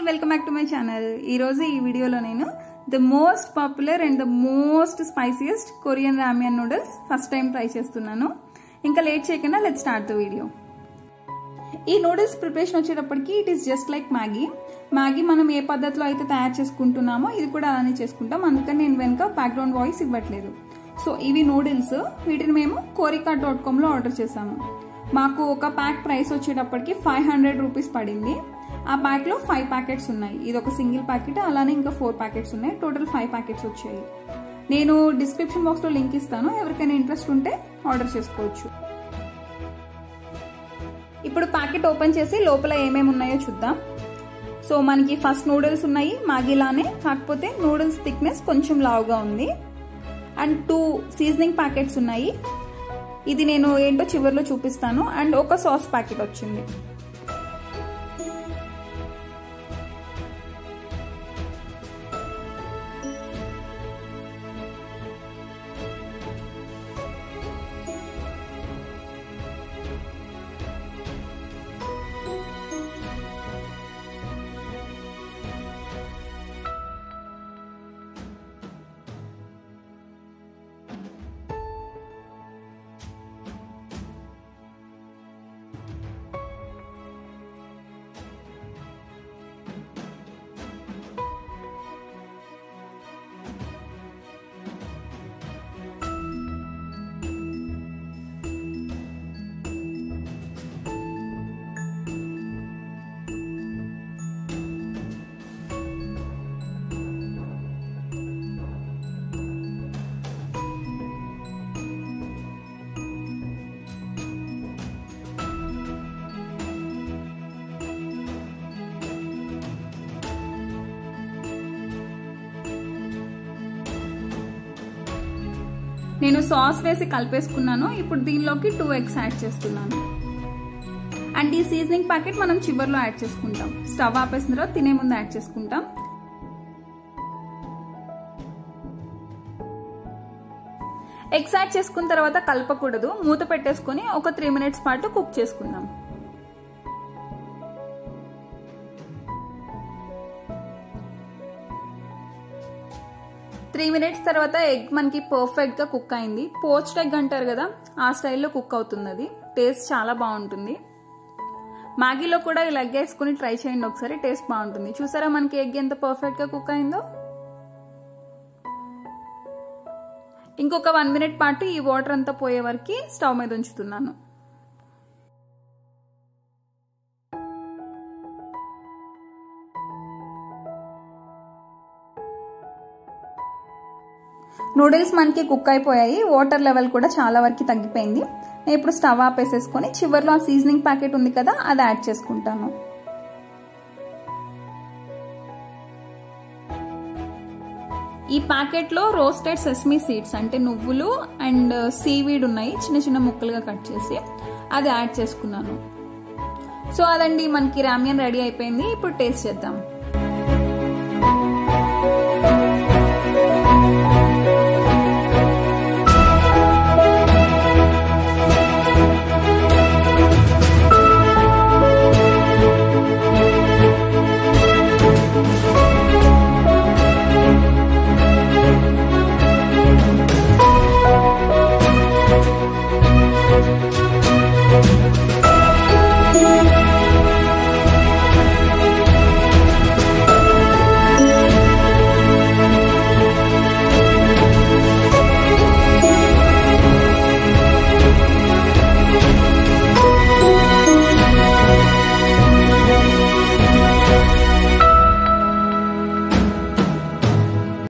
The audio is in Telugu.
welcome back to my channel ఈరోజు ఈ వీడియోలో నేను the most popular and the most spiciest Korean ramyeon noodles first time try చేస్తున్నాను ఇంకా లేట్ చేయకుండా లెట్ స్టార్ట్ ద వీడియో ఈ నూడిల్స్ ప్రిపరేషన్ వచ్చేటప్పటికి it is just like Maggi Maggi మనం ఏ పద్ధతిలో అయితే తయారు చేసుకుంటున్నామో ఇది కూడా అలానే చేసుకుంటాం అందుకని నేను వెనుక బ్యాక్గ్రౌండ్ వాయిస్ ఇవ్వట్లేదు సో ఇవి నూడిల్స్ వీటిని మేము కోరికా డాట్ కామ్లో ఆర్డర్ చేసాము మాకు ఒక ప్యాక్ ప్రైస్ వచ్చేటప్పటికి ఫైవ్ హండ్రెడ్ రూపీస్ పడింది ఆ ప్యాక్లో ఫైవ్ ప్యాకెట్స్ ఉన్నాయి ఇది ఒక సింగిల్ ప్యాకెట్ అలానే ఇంకా ఫోర్ ప్యాకెట్స్ ఉన్నాయి టోటల్ ఫైవ్ ప్యాకెట్స్ వచ్చాయి నేను డిస్క్రిప్షన్ బాక్స్లో లింక్ ఇస్తాను ఎవరికైనా ఇంట్రెస్ట్ ఉంటే ఆర్డర్ చేసుకోవచ్చు ఇప్పుడు ప్యాకెట్ ఓపెన్ చేసి లోపల ఏమేమి ఉన్నాయో చూద్దాం సో మనకి ఫస్ట్ నూడిల్స్ ఉన్నాయి మాగిలానే కాకపోతే నూడిల్స్ థిక్నెస్ కొంచెం లావుగా ఉంది అండ్ టూ సీజనింగ్ ప్యాకెట్స్ ఉన్నాయి ఇది నేను ఏంటో చివరిలో చూపిస్తాను అండ్ ఒక సాస్ ప్యాకెట్ వచ్చింది నేను సాస్ వేసి కలిపేసుకున్నాను ఇప్పుడు దీనిలోకి టూ ఎగ్స్ యాడ్ చేస్తున్నాను అండ్ ఈ సీజనింగ్ ప్యాకెట్ మనం చివరిలో యాడ్ చేసుకుంటాం స్టవ్ ఆపేసిన తర్వాత తినే ముందు యాడ్ చేసుకుంటాం ఎగ్స్ యాడ్ చేసుకున్న తర్వాత కలపకూడదు మూత పెట్టేసుకుని ఒక త్రీ మినిట్స్ పాటు కుక్ చేసుకుందాం త్రీ మినిట్స్ తర్వాత ఎగ్ మనకి పర్ఫెక్ట్ గా కుక్ అయింది పోచ్డ్ ఎగ్ అంటారు కదా ఆ స్టైల్లో కుక్ అవుతుంది అది టేస్ట్ చాలా బాగుంటుంది మ్యాగీలో కూడా ఇలా ఎగ్ వేసుకుని ట్రై చేయండి ఒకసారి టేస్ట్ బాగుంటుంది చూసారా మనకి ఎగ్ ఎంత పర్ఫెక్ట్ గా కుక్ అయిందో ఇంకొక వన్ మినిట్ పాటు ఈ వాటర్ అంతా పోయే వరకు స్టవ్ మీద ఉంచుతున్నాను నూడిల్స్ మనకి కుక్ అయిపోయాయి వాటర్ లెవెల్ కూడా చాలా వరకు తగ్గిపోయింది నేను ఇప్పుడు స్టవ్ ఆపేసేసుకొని చివరిలో ఆ సీజనింగ్ ప్యాకెట్ ఉంది కదా అది యాడ్ చేసుకుంటాను ఈ ప్యాకెట్లో రోస్టెడ్ సెస్మీ సీడ్స్ అంటే నువ్వులు అండ్ సీవీడ్ ఉన్నాయి చిన్న చిన్న ముక్కలుగా కట్ చేసి అది యాడ్ చేసుకున్నాను సో అదండి మనకి రామ్యన్ రెడీ అయిపోయింది ఇప్పుడు టేస్ట్ చేద్దాం